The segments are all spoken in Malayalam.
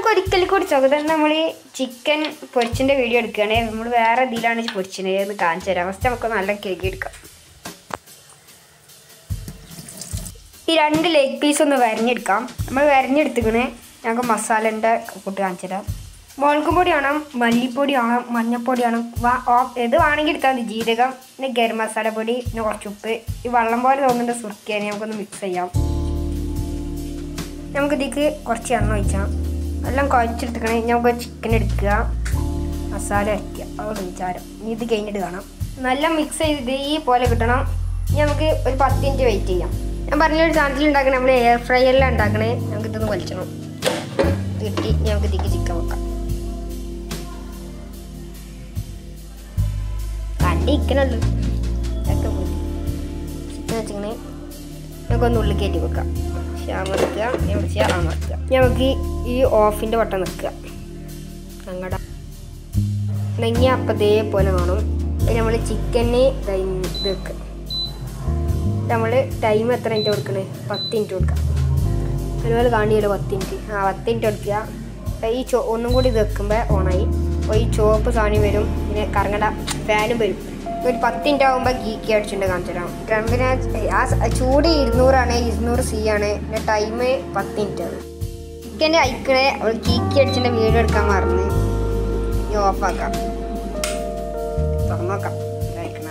എല്ലാവർക്കും ഒരിക്കൽ കൂടി സ്വാഗതം നമ്മൾ ചിക്കൻ പൊരിച്ചിൻ്റെ വീഡിയോ എടുക്കുകയാണ് നമ്മൾ വേറെ ഇതിലാണ് പൊരിച്ചത് എന്ന് കാണിച്ചു തരാം ഫസ്റ്റ് നമുക്ക് നല്ല കേക്ക് എടുക്കാം ഈ രണ്ട് ലെഗ് പീസ് ഒന്ന് വരഞ്ഞെടുക്കാം നമ്മൾ വരഞ്ഞെടുത്തിക്കണേ ഞങ്ങൾക്ക് മസാലൻ്റെ കൂട്ട് കാണിച്ചു തരാം മുളക് പൊടി വേണം മല്ലിപ്പൊടി വേണം മഞ്ഞൾപ്പൊടി വേണം വാ- ഓ- ഇത് വേണമെങ്കിൽ എടുത്താൽ മതി ജീരകം പിന്നെ ഗരം മസാല പൊടി പിന്നെ കുറച്ച് ഉപ്പ് ഈ വെള്ളം പോലെ തോന്നുന്നുണ്ട് സുർക്കിയാനെ നമുക്കൊന്ന് മിക്സ് ചെയ്യാം നമുക്ക് ഇതിക്ക് കുറച്ച് എണ്ണ ഒഴിക്കാം എല്ലാം കുഴച്ചെടുത്തിക്കണേ നമുക്ക് ചിക്കൻ എടുക്കുക മസാല വയ്ക്കുക അതോട് വിചാരം ഇനി ഇത് കഴിഞ്ഞിട്ട് കാണാം നല്ല മിക്സ് ചെയ്ത് ഈ പോലെ കിട്ടണം ഇനി നമുക്ക് ഒരു പത്ത് മിനിറ്റ് വെയിറ്റ് ചെയ്യാം ഞാൻ പറഞ്ഞ ഒരു സാധനത്തിൽ ഉണ്ടാക്കണേ നമ്മൾ എയർ ഫ്രയറിലാണ് ഉണ്ടാക്കണേ നമുക്ക് ഇതൊന്ന് വലിച്ചണം ഇത് കിട്ടി ഇനി നമുക്ക് ഇതിക്ക് ചിക്കൻ വെക്കാം കണ്ടി ഇക്കനുള്ളൂ ഇതൊക്കെ പോയി ചിക്കൻ വെച്ചിങ്ങനെ നമുക്കൊന്ന് ഉള്ളിൽ കയറ്റി വെക്കാം പക്ഷെ അമർത്തുക ഞാൻ വിളിച്ച് അമർത്തുക നമുക്ക് ഈ ഓഫിൻ്റെ വട്ടം നിൽക്കുക ഞങ്ങളുടെ നെങ്ങി അപ്പം ഇതേപോലെ കാണും നമ്മൾ ചിക്കന് ഇത് വെക്കുക നമ്മൾ ടൈം എത്ര മിനിറ്റ് കൊടുക്കണേ പത്ത് മിനിറ്റ് കൊടുക്കാം അതുപോലെ കാണിയല്ലോ പത്ത് മിനിറ്റ് ആ പത്ത് മിനിറ്റ് കൊടുക്കുക അപ്പോൾ ഈ ചോ ഒന്നും കൂടി ഇത് വെക്കുമ്പോൾ ഓണായി അപ്പോൾ ഈ ചുവപ്പ് സാധനം വരും പിന്നെ കറങ്ങട ഫാനും വരും ഒരു പത്ത് മിനിറ്റ് ആകുമ്പോൾ ഗീക്കി അടിച്ചിട്ടുണ്ട് കാണിച്ചു തരാം ട്രംപിന് ആ സ- ചൂട് ഇരുന്നൂറാണ് ഇരുന്നൂറ് സി ആണ് പിന്നെ ടൈം പത്ത് മിനിറ്റ് ആണ് ചിക്കൻ്റെ അയക്കണേ അവൾ ഗീക്കി അടിച്ചിട്ട് വീഡിയോ എടുക്കാൻ മറന്ന് ഈ ഓഫാക്കാം തുറന്നോക്കാം കഴിക്കണം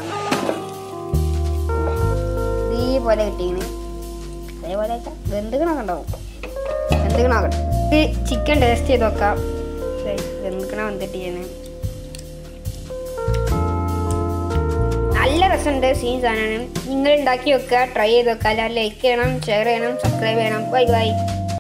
ഇതേപോലെ കിട്ടിയിങ്ങനെ അതേപോലെ വെന്തുക്കണൊക്കെ ഉണ്ടാവും വെന്തുക്കണോക്കട്ടെ ഇത് ചിക്കൻ ടേസ്റ്റ് ചെയ്ത് നോക്കാം വെന്തുക്കണ വന്നിട്ട് ഞാൻ നല്ല രസമുണ്ട് സീൻ സാധനമാണ് നിങ്ങൾ ഉണ്ടാക്കി വെക്കുക ട്രൈ ചെയ്ത് വെക്കുക അല്ല ലൈക്ക് ചെയ്യണം ഷെയർ ചെയ്യണം സബ്സ്ക്രൈബ് ചെയ്യണം ബൈ ബൈ